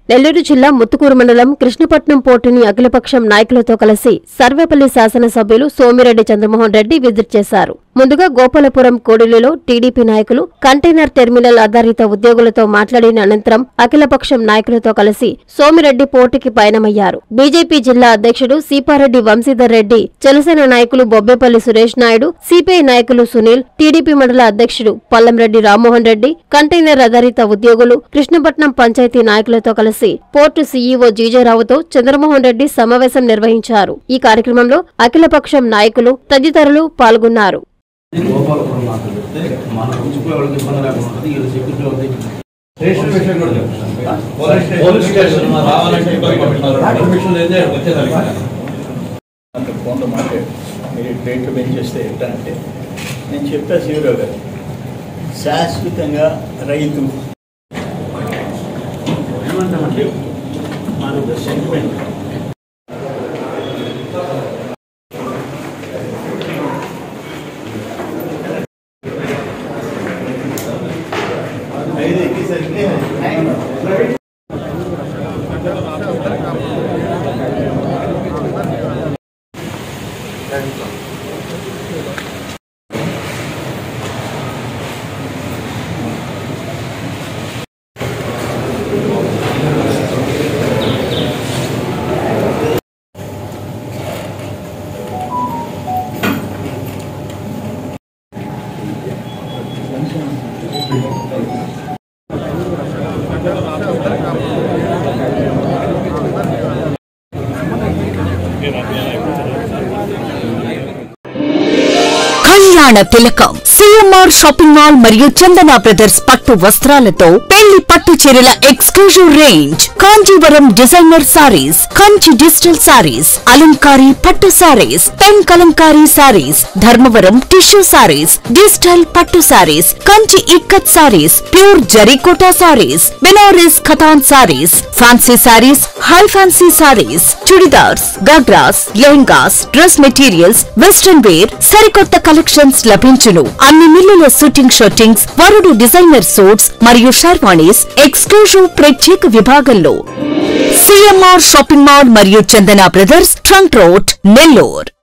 నెల్లూరు జిల్లా ముత్తుకూరు మండలం కృష్ణపట్నం పోర్టుని అఖిలపక్షం నాయకులతో కలిసి సర్వేపల్లి శాసనసభ్యులు సోమిరెడ్డి చంద్రమోహన్ రెడ్డి విజిట్ చేశారు ముందుగా గోపాలపురం కోడిలిలో టీడీపీ నాయకులు కంటైనర్ టెర్మినల్ ఆధారిత ఉద్యోగులతో మాట్లాడిన అనంతరం అఖిలపక్షం నాయకులతో కలిసి సోమిరెడ్డి పోర్టుకి పయనమయ్యారు బీజేపీ జిల్లా అధ్యక్షుడు సీపారెడ్డి వంశీధర్ రెడ్డి జనసేన నాయకులు బొబ్బేపల్లి సురేష్ నాయుడు సిపిఐ నాయకులు సునీల్ టీడీపీ మండల అధ్యక్షుడు పల్లంరెడ్డి రామ్మోహన్ రెడ్డి కంటైనర్ ఆధారిత ఉద్యోగులు కృష్ణపట్నం పంచాయతీ నాయకులతో కలిసి పోర్టు సీఈఓ జీజేరావుతో చంద్రమోహన్ రెడ్డి సమావేశం నిర్వహించారు ఈ కార్యక్రమంలో అఖిలపక్షం నాయకులు తదితరులు పాల్గొన్నారు గోపాలపురం మాత్రం చెప్తే మన ఉంచిపోయే వాళ్ళకి ఇబ్బంది లేకుండా ఉంటుంది వీళ్ళు సెక్యూరిటీ వాళ్ళకి రిజిస్టర్ విషయం కూడా చెప్తాను. పోలీస్ స్టేషన్ రావాలంటే ఇబ్బంది పడుతున్నారు పర్మిషన్ అయితే వచ్చేదానికి అంత ఫోన్లో మాట్లాడు మీరు రేట్లు పెంచేస్తే ఎట్లా అంటే నేను చెప్పా శివరావు గారు శాశ్వతంగా రైతు ఏమంటామంటే మనకు సెంటిమెంట్ ఐదు ఎక్కేసరికి కళ్యాణ తిలకం సిఎంఆర్ షాపింగ్ మాల్ మరియు చందన బ్రదర్స్ పట్టు వస్త్రాలతో పెళ్లి పట్టు చీరల exclusive range Kanjeevaram designer sarees Kanchi digital sarees అలంకారీ పట్టు sarees pen Kalamkari sarees Dharmavaram tissue sarees digital పట్టు sarees Kanchi ikkat sarees pure జరీకోటా సారీస్ బెనారస్ ఖతాన్ sarees fancy sarees high fancy sarees churidars ghagras lehengas dress materials western wear సరికొత్త కలెక్షన్స్ లభించును అన్ని మిల్లుల షూటింగ్ షర్టింగ్స్ వరుడు డిజైనర్ సూట్స్ మరియు షర్వాణీస్ ఎక్స్క్లూజివ్ ప్రత్యేక విభాగంలో సిఎంఆర్ షాపింగ్ మాల్ మరియు Chandana brothers trunk road Nellore